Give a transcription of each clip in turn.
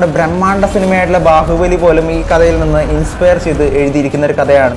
നമ്മുടെ ബ്രഹ്മാണ്ഡ സിനിമയായിട്ടുള്ള ബാഹുബലി പോലും ഈ കഥയിൽ നിന്ന് ഇൻസ്പയർ ചെയ്ത് എഴുതിയിരിക്കുന്ന ഒരു കഥയാണ്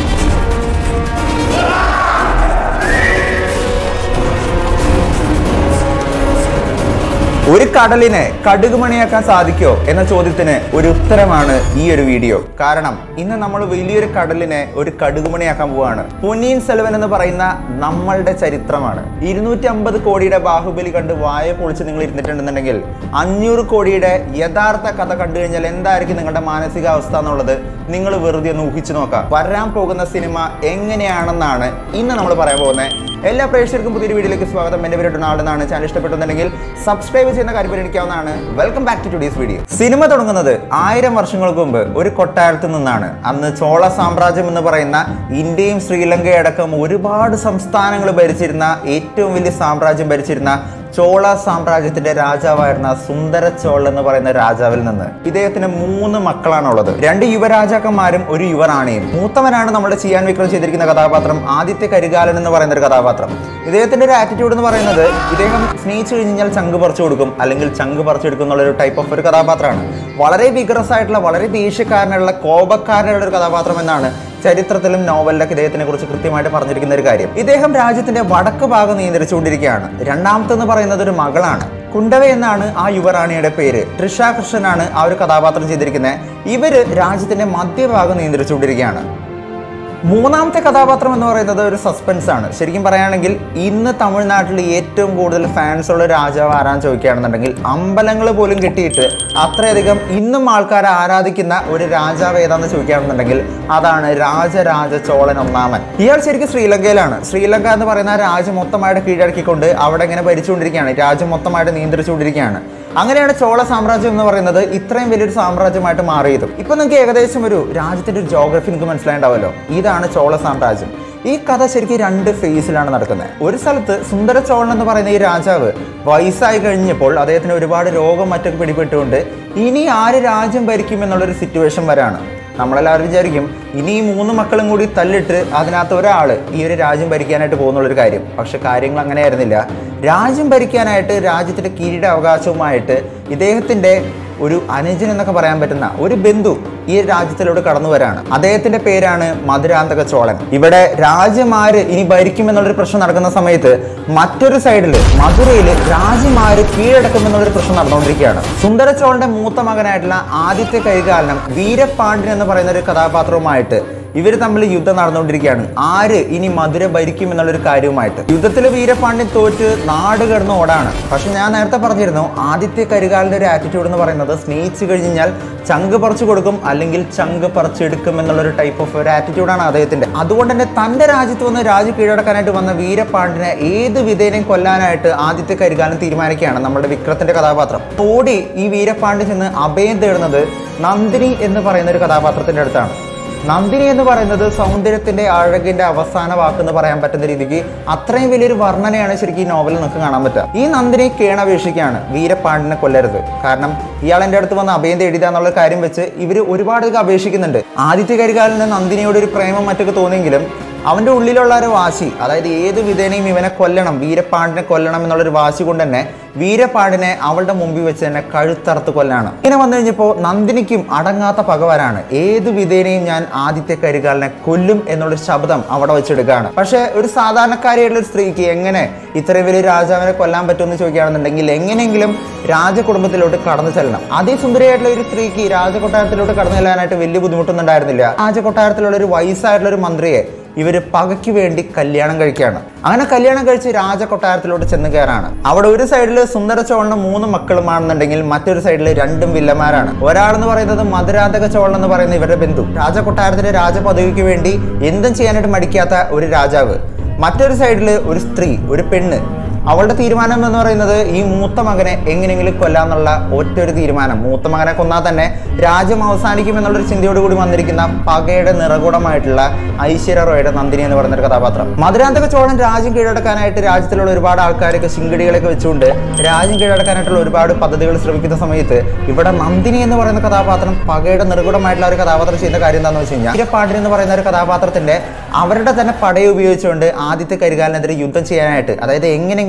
ഒരു കടലിനെ കടുകുമണിയാക്കാൻ സാധിക്കോ എന്ന ചോദ്യത്തിന് ഒരു ഉത്തരമാണ് ഈ ഒരു വീഡിയോ കാരണം ഇന്ന് നമ്മൾ വലിയൊരു കടലിനെ ഒരു കടുകുമണിയാക്കാൻ പോവാണ് പൊന്നിയിൻ സെൽവൻ എന്ന് പറയുന്ന നമ്മളുടെ ചരിത്രമാണ് ഇരുന്നൂറ്റി അമ്പത് കോടിയുടെ ബാഹുബലി കണ്ട് വായ പൊളിച്ച് നിങ്ങൾ ഇരുന്നിട്ടുണ്ടെന്നുണ്ടെങ്കിൽ അഞ്ഞൂറ് കോടിയുടെ യഥാർത്ഥ കഥ കണ്ടു കഴിഞ്ഞാൽ എന്തായിരിക്കും നിങ്ങളുടെ മാനസികാവസ്ഥ എന്നുള്ളത് നിങ്ങൾ വെറുതെ ഒന്ന് ഊഹിച്ചു നോക്കാം വരാൻ പോകുന്ന സിനിമ എങ്ങനെയാണെന്നാണ് ഇന്ന് നമ്മൾ പറയാൻ പോകുന്നത് എല്ലാ പ്രേക്ഷകർക്കും പുതിയൊരു വീഡിയോയിലേക്ക് സ്വാഗതം എന്റെ പേര് ഡൊണാൾഡെന്നാണ് ചാനൽ ഇഷ്ടപ്പെട്ടുണ്ടെങ്കിൽ സബ്സ്ക്രൈബ് ചെയ്യുന്ന കാര്യം പരിഗണിക്കാവുന്നതാണ് welcome back to today's video cinema തുടങ്ങുന്നത് ആയിരം വർഷങ്ങൾക്ക് മുമ്പ് ഒരു കൊട്ടാരത്തിൽ നിന്നാണ് അന്ന് ചോള സാമ്രാജ്യം എന്ന് പറയുന്ന ഇന്ത്യയും ശ്രീലങ്കയടക്കം ഒരുപാട് സംസ്ഥാനങ്ങൾ ഭരിച്ചിരുന്ന ഏറ്റവും വലിയ സാമ്രാജ്യം ഭരിച്ചിരുന്ന ചോള സാമ്രാജ്യത്തിന്റെ രാജാവായിരുന്ന സുന്ദര ചോൾ എന്ന് പറയുന്ന രാജാവിൽ നിന്ന് ഇദ്ദേഹത്തിന് മൂന്ന് മക്കളാണുള്ളത് രണ്ട് യുവരാജാക്കന്മാരും ഒരു യുവറാണിയും മൂത്തവനാണ് നമ്മുടെ ചെയ്യാൻ വിക്രം ചെയ്തിരിക്കുന്ന കഥാപാത്രം ആദിത്യ കരികാലൻ എന്ന് പറയുന്ന ഒരു കഥാപാത്രം ഇദ്ദേഹത്തിന്റെ ഒരു ആറ്റിറ്റ്യൂഡ് എന്ന് പറയുന്നത് ഇദ്ദേഹം സ്നേഹിച്ചു കഴിഞ്ഞാൽ ചങ്ക് പറിച്ചു കൊടുക്കും അല്ലെങ്കിൽ ചങ്ക് പറിച്ചെടുക്കും എന്നുള്ള ഒരു ടൈപ്പ് ഓഫ് ഒരു കഥാപാത്രമാണ് വളരെ വിഗ്രസ് ആയിട്ടുള്ള വളരെ ദേഷ്യക്കാരനുള്ള കോപക്കാരനുള്ള ഒരു കഥാപാത്രം എന്നാണ് ചരിത്രത്തിലും നോവലിലൊക്കെ ഇദ്ദേഹത്തിനെ കുറിച്ച് കൃത്യമായിട്ട് പറഞ്ഞിരിക്കുന്ന ഒരു കാര്യം ഇദ്ദേഹം രാജ്യത്തിന്റെ വടക്ക് ഭാഗം നിയന്ത്രിച്ചുകൊണ്ടിരിക്കുകയാണ് രണ്ടാമത്തെന്ന് പറയുന്നത് ഒരു മകളാണ് കുണ്ടവ എന്നാണ് ആ യുവറാണിയുടെ പേര് ട്രിഷ കൃഷ്ണനാണ് ആ ഒരു കഥാപാത്രം ചെയ്തിരിക്കുന്നത് ഇവര് രാജ്യത്തിന്റെ മധ്യഭാഗം നിയന്ത്രിച്ചുകൊണ്ടിരിക്കുകയാണ് മൂന്നാമത്തെ കഥാപാത്രം എന്ന് പറയുന്നത് ഒരു സസ്പെൻസ് ആണ് ശരിക്കും പറയുകയാണെങ്കിൽ ഇന്ന് തമിഴ്നാട്ടിൽ ഏറ്റവും കൂടുതൽ ഫാൻസ് ഉള്ള രാജാവ് ആരാന്ന് ചോദിക്കുകയാണെന്നുണ്ടെങ്കിൽ അമ്പലങ്ങൾ പോലും കെട്ടിയിട്ട് അത്രയധികം ഇന്നും ആൾക്കാർ ആരാധിക്കുന്ന ഒരു രാജാവ് ഏതാന്ന് ചോദിക്കുകയാണെന്നുണ്ടെങ്കിൽ അതാണ് രാജരാജ ചോളൻ ഒന്നാമൻ ഇയാൾ ശരിക്കും ശ്രീലങ്കയിലാണ് ശ്രീലങ്ക എന്ന് പറയുന്ന ആ രാജ്യം മൊത്തമായിട്ട് കീഴടക്കിക്കൊണ്ട് അവിടെ ഇങ്ങനെ ഭരിച്ചുകൊണ്ടിരിക്കുകയാണ് രാജ്യം മൊത്തമായിട്ട് നിയന്ത്രിച്ചുകൊണ്ടിരിക്കുകയാണ് അങ്ങനെയാണ് ചോള സാമ്രാജ്യം എന്ന് പറയുന്നത് ഇത്രയും വലിയൊരു സാമ്രാജ്യമായിട്ട് മാറിയതും ഇപ്പൊ നിങ്ങൾക്ക് ഏകദേശം ഒരു രാജ്യത്തിന്റെ ഒരു ജോഗ്രഫി നിങ്ങൾക്ക് മനസ്സിലായിട്ടുണ്ടാവല്ലോ ഇതാണ് ചോള സാമ്രാജ്യം ഈ കഥ ശരിക്കും രണ്ട് ഫേസിലാണ് നടക്കുന്നത് ഒരു സ്ഥലത്ത് സുന്ദര ചോളൻ എന്ന് പറയുന്ന ഈ രാജാവ് വയസ്സായി കഴിഞ്ഞപ്പോൾ അദ്ദേഹത്തിന് ഒരുപാട് രോഗം മറ്റൊക്കെ പിടിപെട്ടുകൊണ്ട് ഇനി ആര് രാജ്യം ഭരിക്കും എന്നുള്ളൊരു സിറ്റുവേഷൻ വരാണ് നമ്മളെല്ലാവരും വിചാരിക്കും ഇനി ഈ മൂന്ന് മക്കളും കൂടി തല്ലിട്ട് അതിനകത്ത് ഒരാൾ ഈ ഒരു രാജ്യം ഭരിക്കാനായിട്ട് പോകുന്നുള്ളൊരു കാര്യം പക്ഷെ കാര്യങ്ങൾ അങ്ങനെയായിരുന്നില്ല രാജ്യം ഭരിക്കാനായിട്ട് രാജ്യത്തിൻ്റെ കിരീട അവകാശവുമായിട്ട് ഇദ്ദേഹത്തിൻ്റെ ഒരു അനുജൻ എന്നൊക്കെ പറയാൻ പറ്റുന്ന ഒരു ബന്ധു ഈ രാജ്യത്തിലൂടെ കടന്നു വരാണ് അദ്ദേഹത്തിന്റെ പേരാണ് മധുരാന്തക ചോളൻ ഇവിടെ രാജ്യമാര് ഇനി ഭരിക്കുമെന്നുള്ളൊരു പ്രശ്നം നടക്കുന്ന സമയത്ത് മറ്റൊരു സൈഡിൽ മധുരയിൽ രാജ്യമാര് കീഴടക്കുമെന്നുള്ളൊരു പ്രശ്നം നടന്നുകൊണ്ടിരിക്കുകയാണ് സുന്ദര ചോളന്റെ മൂത്ത മകനായിട്ടുള്ള ആദിത്യ കൈകാലനം വീരപാണ്ഡ്യൻ എന്ന് പറയുന്ന ഒരു കഥാപാത്രവുമായിട്ട് ഇവർ തമ്മിൽ യുദ്ധം നടന്നുകൊണ്ടിരിക്കുകയാണ് ആര് ഇനി മധുര ഭരിക്കും എന്നുള്ളൊരു കാര്യവുമായിട്ട് യുദ്ധത്തിൽ വീരപാണ്ഡ്യൻ തോറ്റ് നാട് കിടന്ന് ഓടാണ് പക്ഷെ ഞാൻ നേരത്തെ പറഞ്ഞിരുന്നു ആദിത്യ കരികാലിന്റെ ഒരു ആറ്റിറ്റ്യൂഡ് എന്ന് പറയുന്നത് സ്നേഹിച്ചു കഴിഞ്ഞാൽ ചങ്ക് പറിച്ചു കൊടുക്കും അല്ലെങ്കിൽ ചങ്ക് പറിച്ചെടുക്കും എന്നുള്ളൊരു ടൈപ്പ് ഓഫ് ഒരു ആറ്റിറ്റ്യൂഡാണ് അദ്ദേഹത്തിന്റെ അതുകൊണ്ട് തന്നെ തന്റെ രാജ്യത്ത് വന്ന് രാജ്യം കീഴടക്കാനായിട്ട് വന്ന വീരപാണ്ഡ്യനെ ഏത് വിധേനയും കൊല്ലാനായിട്ട് ആദിത്യ കരികാലൻ തീരുമാനിക്കുകയാണ് നമ്മുടെ വിക്രത്തിന്റെ കഥാപാത്രം ഓടി ഈ വീരപാണ്ഡ്യൻ ചെന്ന് അഭയം തേടുന്നത് നന്ദിനി എന്ന് പറയുന്ന ഒരു കഥാപാത്രത്തിന്റെ അടുത്താണ് നന്ദിനി എന്ന് പറയുന്നത് സൗന്ദര്യത്തിന്റെ അഴകിന്റെ അവസാന വാക്കെന്ന് പറയാൻ പറ്റുന്ന രീതിക്ക് അത്രയും വലിയൊരു വർണ്ണനയാണ് ശരിക്കും ഈ നോവലിൽ നമുക്ക് കാണാൻ പറ്റുക ഈ നന്ദിനി കേണപേക്ഷിക്കുകയാണ് വീരപാണ്ഡിനെ കൊല്ലരുത് കാരണം ഇയാൾ എൻ്റെ അടുത്ത് വന്ന് അഭയം തേടിയത എന്നുള്ള കാര്യം വെച്ച് ഇവർ ഒരുപാട് ഇതൊക്കെ അപേക്ഷിക്കുന്നുണ്ട് ആദിത്യ കരികാലിന് നന്ദിനിയോട് ഒരു പ്രേമം മറ്റൊക്കെ തോന്നിയെങ്കിലും അവന്റെ ഉള്ളിലുള്ള ഒരു വാശി അതായത് ഏത് വിധേനയും ഇവനെ കൊല്ലണം വീരപാണ്ഡിനെ കൊല്ലണം എന്നുള്ളൊരു വാശി കൊണ്ട് തന്നെ വീരപാണ്ഡിനെ അവളുടെ മുമ്പിൽ വെച്ച് തന്നെ കഴുത്തറുത്ത് കൊല്ലാണ് ഇങ്ങനെ വന്നു കഴിഞ്ഞപ്പോൾ നന്ദിനിക്കും അടങ്ങാത്ത പകവരാണ് ഏത് വിധേനയും ഞാൻ ആദിത്യ കരികാലിനെ കൊല്ലും എന്നുള്ളൊരു ശബ്ദം അവിടെ വെച്ചെടുക്കുകയാണ് പക്ഷേ ഒരു സാധാരണക്കാരിയായിട്ടുള്ള ഒരു സ്ത്രീക്ക് എങ്ങനെ ഇത്രയും വലിയ രാജാവിനെ കൊല്ലാൻ പറ്റുമെന്ന് ചോദിക്കുകയാണെന്നുണ്ടെങ്കിൽ എങ്ങനെയെങ്കിലും രാജകുടുംബത്തിലോട്ട് കടന്നു ചെല്ലണം അതിസുന്ദരിയായിട്ടുള്ള ഒരു സ്ത്രീക്ക് രാജകൊട്ടാരത്തിലോട്ട് കടന്നു ചെല്ലാനായിട്ട് വലിയ ബുദ്ധിമുട്ടൊന്നും ഉണ്ടായിരുന്നില്ല രാജകൊട്ടാരത്തിലുള്ള ഒരു വയസ്സായിട്ടുള്ള ഒരു മന്ത്രിയെ ഇവര് പകയ്ക്ക് വേണ്ടി കല്യാണം കഴിക്കുകയാണ് അങ്ങനെ കല്യാണം കഴിച്ച് രാജകൊട്ടാരത്തിലോട്ട് ചെന്ന് കയറാണ് അവിടെ ഒരു സൈഡിൽ സുന്ദര ചോളന് മൂന്ന് മക്കളുമാണെന്നുണ്ടെങ്കിൽ മറ്റൊരു സൈഡിൽ രണ്ടും വില്ലന്മാരാണ് ഒരാളെന്ന് പറയുന്നത് മധുരാന്തക ചോളൻ എന്ന് പറയുന്ന ഇവരുടെ ബന്ധു രാജകൊട്ടാരത്തിന്റെ രാജപദവിക്ക് വേണ്ടി എന്തും ചെയ്യാനായിട്ട് മടിക്കാത്ത ഒരു രാജാവ് മറ്റൊരു സൈഡിൽ ഒരു സ്ത്രീ ഒരു പെണ്ണ് അവളുടെ തീരുമാനം എന്ന് പറയുന്നത് ഈ മൂത്ത മകനെ എങ്ങനെയെങ്കിലും കൊല്ലാന്നുള്ള ഒറ്റ ഒരു തീരുമാനം മൂത്ത മകനെ കൊന്നാൽ തന്നെ രാജ്യം അവസാനിക്കും എന്നുള്ളൊരു ചിന്തയോട് കൂടി വന്നിരിക്കുന്ന പകയുടെ നിറകുടമായിട്ടുള്ള ഐശ്വര്യ റോയുടെ നന്ദിനി എന്ന് പറയുന്ന ഒരു കഥാപാത്രം മധുരാന്തക ചോളൻ രാജ്യം കീഴടക്കാനായിട്ട് രാജ്യത്തിലുള്ള ഒരുപാട് ആൾക്കാരൊക്കെ ശിങ്കടികളൊക്കെ വെച്ചുകൊണ്ട് രാജ്യം കീഴടക്കാനായിട്ടുള്ള ഒരുപാട് പദ്ധതികൾ ശ്രമിക്കുന്ന സമയത്ത് ഇവിടെ നന്ദിനി എന്ന് പറയുന്ന കഥാപാത്രം പകയുടെ നിറകുടമായിട്ടുള്ള ഒരു കഥാപാത്രം ചെയ്യുന്ന കാര്യം എന്താണെന്ന് വെച്ച് കഴിഞ്ഞാൽ വീരപ്പാടിനി എന്ന് പറയുന്ന ഒരു കഥാപാത്രത്തിന്റെ അവരുടെ തന്നെ പടയെ ഉപയോഗിച്ചുകൊണ്ട് ആദ്യത്തെ കരികാലിനെതിരെ യുദ്ധം ചെയ്യാനായിട്ട് അതായത് എങ്ങനെയെങ്കിലും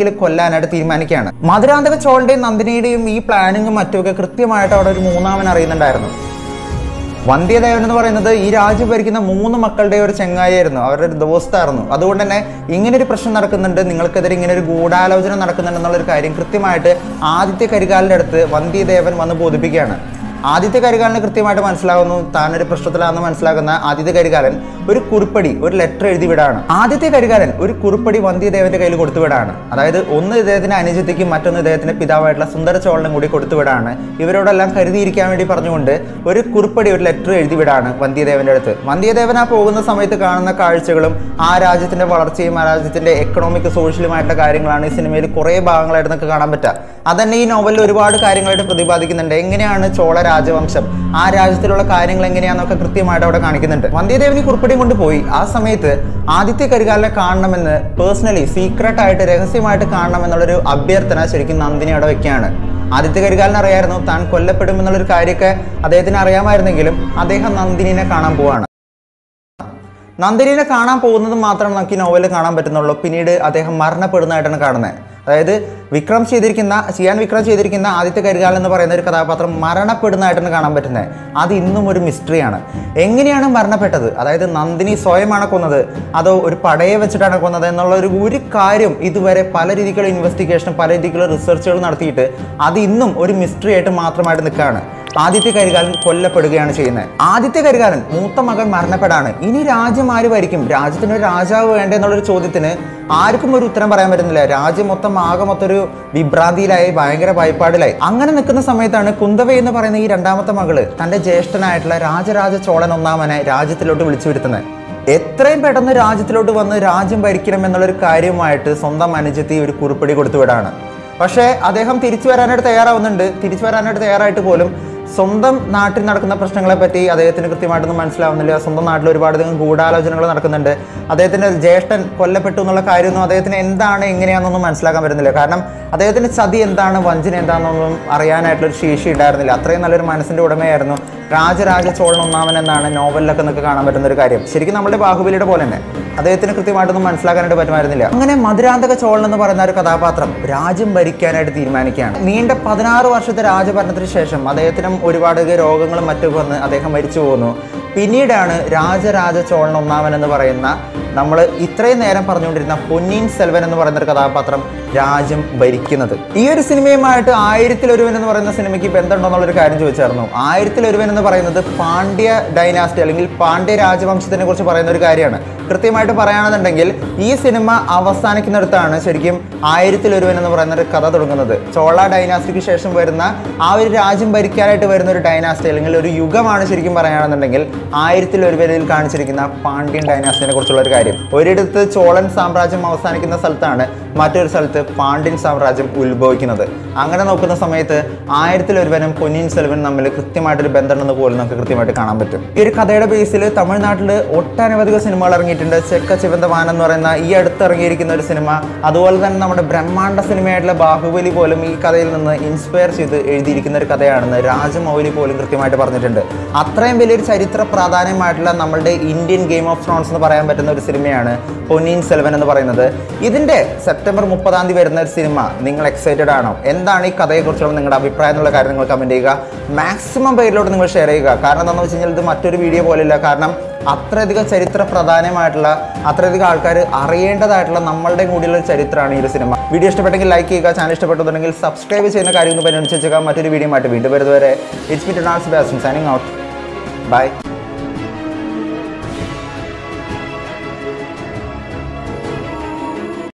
എങ്ങനെയെങ്കിലും കൊല്ലാനായിട്ട് തീരുമാനിക്കുകയാണ് മധുരാന്തക ചോളിന്റെയും നന്ദിനിയുടെയും ഈ പ്ലാനിങ്ങും മറ്റുമൊക്കെ കൃത്യമായിട്ട് അവിടെ ഒരു മൂന്നാമൻ അറിയുന്നുണ്ടായിരുന്നു വന്ധ്യദേവൻ എന്ന് പറയുന്നത് ഈ രാജ്യം ഭരിക്കുന്ന മൂന്ന് മക്കളുടെ ഒരു ചെങ്ങായിയായിരുന്നു അവരുടെ ഒരു ദോസ്തായിരുന്നു അതുകൊണ്ട് തന്നെ ഇങ്ങനെ ഒരു പ്രശ്നം നടക്കുന്നുണ്ട് നിങ്ങൾക്കെതിരെ ഇങ്ങനെ ഒരു ഗൂഢാലോചന നടക്കുന്നുണ്ട് എന്നുള്ളൊരു കാര്യം കൃത്യമായിട്ട് ആദിത്യ കരികാലിൻ്റെ അടുത്ത് വന്ധ്യദേവൻ വന്ന് ബോധിപ്പിക്കുകയാണ് ആദിത്യ കരികാലന് കൃത്യമായിട്ട് മനസ്സിലാകുന്നു താനൊരു പ്രശ്നത്തിലാണെന്ന് മനസ്സിലാക്കുന്ന ആദിത്യ കരികാലൻ ഒരു കുറിപ്പടി ഒരു ലെറ്റർ എഴുതി വിടാണ് ആദിത്യ കരികാലൻ ഒരു കുറിപ്പടി വന്ധ്യദേവന്റെ കയ്യിൽ കൊടുത്തു വിടാണ് അതായത് ഒന്ന് ഇദ്ദേഹത്തിന്റെ അനുജത്തിക്കും മറ്റൊന്ന് ഇദ്ദേഹത്തിന്റെ പിതാവായിട്ടുള്ള സുന്ദര ചോളനും കൂടി കൊടുത്തു വിടാണ് ഇവരോടെല്ലാം കരുതിയിരിക്കാൻ വേണ്ടി പറഞ്ഞുകൊണ്ട് ഒരു കുറിപ്പടി ഒരു ലെറ്റർ എഴുതി വിടാണ് വന്ധ്യദേവന്റെ അടുത്ത് വന്ധ്യദേവൻ ആ പോകുന്ന സമയത്ത് കാണുന്ന കാഴ്ചകളും ആ രാജ്യത്തിന്റെ വളർച്ചയും ആ രാജ്യത്തിന്റെ എക്കണോമിക് സോഷ്യലുമായിട്ടുള്ള കാര്യങ്ങളാണ് ഈ സിനിമയിൽ കുറേ ഭാഗങ്ങളായിട്ട് നമുക്ക് കാണാൻ പറ്റുക അതന്നെ ഈ നോവലിൽ ഒരുപാട് കാര്യങ്ങളായിട്ട് പ്രതിപാദിക്കുന്നുണ്ട് എങ്ങനെയാണ് ചോള രാജവംശം ആ രാജ്യത്തിലുള്ള കാര്യങ്ങൾ എങ്ങനെയാണെന്നൊക്കെ കൃത്യമായിട്ട് അവിടെ കാണിക്കുന്നുണ്ട് വന്ധ്യദേവൻ ഈ കുറിപ്പടിയും കൊണ്ടുപോയി ആ സമയത്ത് ആദിത്യ കരികാലിനെ കാണണമെന്ന് പേഴ്സണലി സീക്രട്ട് ആയിട്ട് രഹസ്യമായിട്ട് കാണണമെന്നുള്ളൊരു അഭ്യർത്ഥന ശരിക്കും നന്ദിനി അവിടെ വെക്കുകയാണ് ആദിത്യ കരികാലിന് അറിയായിരുന്നു താൻ കൊല്ലപ്പെടുമെന്നുള്ളൊരു കാര്യമൊക്കെ അദ്ദേഹത്തിന് അറിയാമായിരുന്നെങ്കിലും അദ്ദേഹം നന്ദിനിനെ കാണാൻ പോവാണ് നന്ദിനിനെ കാണാൻ പോകുന്നത് മാത്രം നമുക്ക് ഈ നോവലിൽ കാണാൻ പറ്റുന്നുള്ളൂ പിന്നീട് അദ്ദേഹം മരണപ്പെടുന്നതായിട്ടാണ് കാണുന്നത് അതായത് വിക്രം ചെയ്തിരിക്കുന്ന ചെയ്യാൻ വിക്രം ചെയ്തിരിക്കുന്ന ആദിത്യ കരികാലൻ എന്ന് പറയുന്ന ഒരു കഥാപാത്രം മരണപ്പെടുന്നതായിട്ടാണ് കാണാൻ പറ്റുന്നത് അത് ഇന്നും ഒരു മിസ്റ്ററിയാണ് എങ്ങനെയാണ് മരണപ്പെട്ടത് അതായത് നന്ദിനി സ്വയമാണ് കൊന്നത് അതോ ഒരു പടയെ വെച്ചിട്ടാണ് കൊന്നത് എന്നുള്ള ഒരു ഒരു കാര്യം ഇതുവരെ പല രീതിക്കുള്ള ഇൻവെസ്റ്റിഗേഷൻ പല രീതിക്കുള്ള റിസർച്ചുകൾ നടത്തിയിട്ട് അത് ഇന്നും ഒരു മിസ്റ്ററി ആയിട്ട് മാത്രമായിട്ട് നിൽക്കുകയാണ് ആദിത്യ കരികാലൻ കൊല്ലപ്പെടുകയാണ് ചെയ്യുന്നത് ആദിത്യ കരികാലൻ മൂത്ത മകൻ മരണപ്പെടാണ് ഇനി രാജ്യം ആര് ഭരിക്കും രാജ്യത്തിന് ഒരു രാജാവ് വേണ്ടേ എന്നുള്ളൊരു ചോദ്യത്തിന് ആർക്കും ഒരു ഉത്തരം പറയാൻ പറ്റുന്നില്ല രാജ്യം മൊത്തം ആകെ മൊത്തം ഒരു വിഭ്രാന്തിയിലായി ഭയങ്കര ഭയപ്പാടിലായി അങ്ങനെ നിൽക്കുന്ന സമയത്താണ് കുന്തവ എന്ന് പറയുന്ന ഈ രണ്ടാമത്തെ മകള് തന്റെ ജ്യേഷ്ഠനായിട്ടുള്ള രാജരാജ ചോളൻ ഒന്നാമനെ രാജ്യത്തിലോട്ട് വിളിച്ചു വരുത്തുന്നത് എത്രയും പെട്ടെന്ന് രാജ്യത്തിലോട്ട് വന്ന് രാജ്യം ഭരിക്കണം എന്നുള്ളൊരു കാര്യമായിട്ട് സ്വന്തം അനുജത്തി ഒരു കുറിപ്പടി കൊടുത്തുവിടാണ് പക്ഷേ അദ്ദേഹം തിരിച്ചു വരാനായിട്ട് തയ്യാറാവുന്നുണ്ട് തിരിച്ചു വരാനായിട്ട് തയ്യാറായിട്ട് പോലും സ്വന്തം നാട്ടിൽ നടക്കുന്ന പ്രശ്നങ്ങളെ പറ്റി അദ്ദേഹത്തിന് കൃത്യമായിട്ടൊന്നും മനസ്സിലാവുന്നില്ല സ്വന്തം നാട്ടിൽ ഒരുപാട് അധികം ഗൂഢാലോചനകൾ നടക്കുന്നുണ്ട് അദ്ദേഹത്തിൻ്റെ ജ്യേഷ്ഠൻ കൊല്ലപ്പെട്ടു എന്നുള്ള കാര്യമൊന്നും അദ്ദേഹത്തിന് എന്താണ് എങ്ങനെയാണെന്നൊന്നും മനസ്സിലാക്കാൻ പറ്റുന്നില്ല കാരണം അദ്ദേഹത്തിന് ചതി എന്താണ് വഞ്ചന എന്താണെന്നൊന്നും അറിയാനായിട്ടുള്ളൊരു ശേഷി ഉണ്ടായിരുന്നില്ല അത്രയും നല്ലൊരു മനസ്സിൻ്റെ ഉടമയായിരുന്നു രാജരാജ ചോളൻ ഒന്നാമൻ എന്നാണ് നോവലിലൊക്കെ നമുക്ക് കാണാൻ പറ്റുന്ന ഒരു കാര്യം ശരിക്കും നമ്മുടെ ബാഹുബലിയുടെ പോലെ തന്നെ അദ്ദേഹത്തിന് കൃത്യമായിട്ടൊന്നും മനസ്സിലാക്കാനായിട്ട് പറ്റുമായിരുന്നില്ല അങ്ങനെ മധുരാന്തക ചോളൻ എന്ന് പറയുന്ന ഒരു കഥാപാത്രം രാജ്യം ഭരിക്കാനായിട്ട് തീരുമാനിക്കുകയാണ് നീണ്ട പതിനാറ് വർഷത്തെ രാജഭരണത്തിന് ശേഷം അദ്ദേഹത്തിനും ഒരുപാട് രോഗങ്ങളും മറ്റും വന്ന് അദ്ദേഹം മരിച്ചു പോകുന്നു പിന്നീടാണ് രാജരാജ ചോളൻ ഒന്നാമൻ എന്ന് പറയുന്ന നമ്മൾ ഇത്രയും നേരം പറഞ്ഞുകൊണ്ടിരുന്ന പൊന്നീൻ സെൽവൻ എന്ന് പറയുന്ന ഒരു കഥാപാത്രം രാജ്യം ഭരിക്കുന്നത് ഈ ഒരു സിനിമയുമായിട്ട് ആയിരത്തിലൊരുവൻ എന്ന് പറയുന്ന സിനിമയ്ക്ക് ബന്ധമുണ്ടോ എന്നുള്ളൊരു കാര്യം ചോദിച്ചായിരുന്നു ആയിരത്തിലൊരുവൻ എന്ന് പറയുന്നത് പാണ്ഡ്യ ഡൈനാസ്റ്റി അല്ലെങ്കിൽ പാണ്ഡ്യ രാജവംശത്തിനെ കുറിച്ച് പറയുന്ന ഒരു കാര്യമാണ് കൃത്യമായിട്ട് പറയുകയാണെന്നുണ്ടെങ്കിൽ ഈ സിനിമ അവസാനിക്കുന്നിടത്താണ് ശരിക്കും ആയിരത്തിലൊരുവൻ എന്ന് പറയുന്ന ഒരു കഥ തുടങ്ങുന്നത് ചോള ഡൈനാസ്റ്റിക്ക് ശേഷം വരുന്ന ആ ഒരു രാജ്യം ഭരിക്കാനായിട്ട് വരുന്ന ഒരു ഡൈനാസ്റ്റി അല്ലെങ്കിൽ ഒരു യുഗമാണ് ശരിക്കും പറയുകയാണെന്നുണ്ടെങ്കിൽ ആയിരത്തിലൊരുവനിൽ കാണിച്ചിരിക്കുന്ന പാണ്ഡ്യൻ ഡൈനാസ്റ്റിനെ കുറിച്ചുള്ള ഒരു കാര്യം ഒരിടത്ത് ചോളൻ സാമ്രാജ്യം അവസാനിക്കുന്ന സ്ഥലത്താണ് മറ്റൊരു സ്ഥലത്ത് പാണ്ഡ്യൻ സാമ്രാജ്യം ഉത്ഭവിക്കുന്നത് അങ്ങനെ നോക്കുന്ന സമയത്ത് ആയിരത്തിലൊരുവനും പൊന്നിയിൻ സെൽവനും തമ്മിൽ കൃത്യമായിട്ടൊരു ബന്ധമുണ്ടെന്ന് പോലും നമുക്ക് കൃത്യമായിട്ട് കാണാൻ പറ്റും ഈ ഒരു കഥയുടെ ബേസിൽ തമിഴ്നാട്ടിൽ ഒട്ടനവധി സിനിമകൾ ഇറങ്ങിയിട്ടുണ്ട് ചെക്ക ചിവന്തവാൻ എന്ന് പറയുന്ന ഈ അടുത്ത് ഇറങ്ങിയിരിക്കുന്ന ഒരു സിനിമ അതുപോലെ തന്നെ നമ്മുടെ ബ്രഹ്മാണ്ഡ സിനിമയായിട്ടുള്ള ബാഹുബലി പോലും ഈ കഥയിൽ നിന്ന് ഇൻസ്പയർ ചെയ്ത് എഴുതിയിരിക്കുന്ന ഒരു കഥയാണെന്ന് രാജമൗലി പോലും കൃത്യമായിട്ട് പറഞ്ഞിട്ടുണ്ട് അത്രയും വലിയൊരു ചരിത്ര പ്രാധാന്യമായിട്ടുള്ള നമ്മളുടെ ഇന്ത്യൻ ഗെയിം ഓഫ് ത്രോൺസ് എന്ന് പറയാൻ പറ്റുന്ന ഒരു സിനിമയാണ് പൊന്നിയിൻ സെൽവൻ എന്ന് പറയുന്നത് ഇതിന്റെ സെപ്റ്റംബർ മുപ്പതാം തീയതി വരുന്ന ഒരു സിനിമ നിങ്ങൾ എക്സൈറ്റഡ് ആണോ എന്താണ് ഈ കഥയെക്കുറിച്ചുള്ള നിങ്ങളുടെ അഭിപ്രായം എന്നുള്ള കാര്യം നിങ്ങൾ കമന്റ് ചെയ്യുക മാക്സിമം പേരിലോട്ട് നിങ്ങൾ ഷെയർ ചെയ്യുക കാരണം എന്താണെന്ന് വെച്ച് കഴിഞ്ഞാൽ ഇത് മറ്റൊരു വീഡിയോ പോലെയല്ല കാരണം അത്രയധികം ചരിത്ര പ്രധാനമായിട്ടുള്ള അത്രയധികം ആൾക്കാർ അറിയേണ്ടതായിട്ടുള്ള നമ്മളുടെ കൂടിയുള്ള ഒരു ചരിത്രമാണ് ഈ ഒരു സിനിമ വീഡിയോ ഇഷ്ടപ്പെട്ടെങ്കിൽ ലൈക്ക് ചെയ്യുക ചാനൽ ഇഷ്ടപ്പെട്ടുണ്ടെങ്കിൽ സബ്സ്ക്രൈബ് ചെയ്യുന്ന കാര്യം ഒന്ന് പരിഗണിച്ച് വെച്ചേക്കാം മറ്റൊരു വീഡിയോ ആയിട്ട് വീണ്ടും വരുന്നവരെ ഇറ്റ്സ് മീ ടു നാൾസ് ബെസ്റ്റ് സൈനിങ് ഔട്ട് ബൈ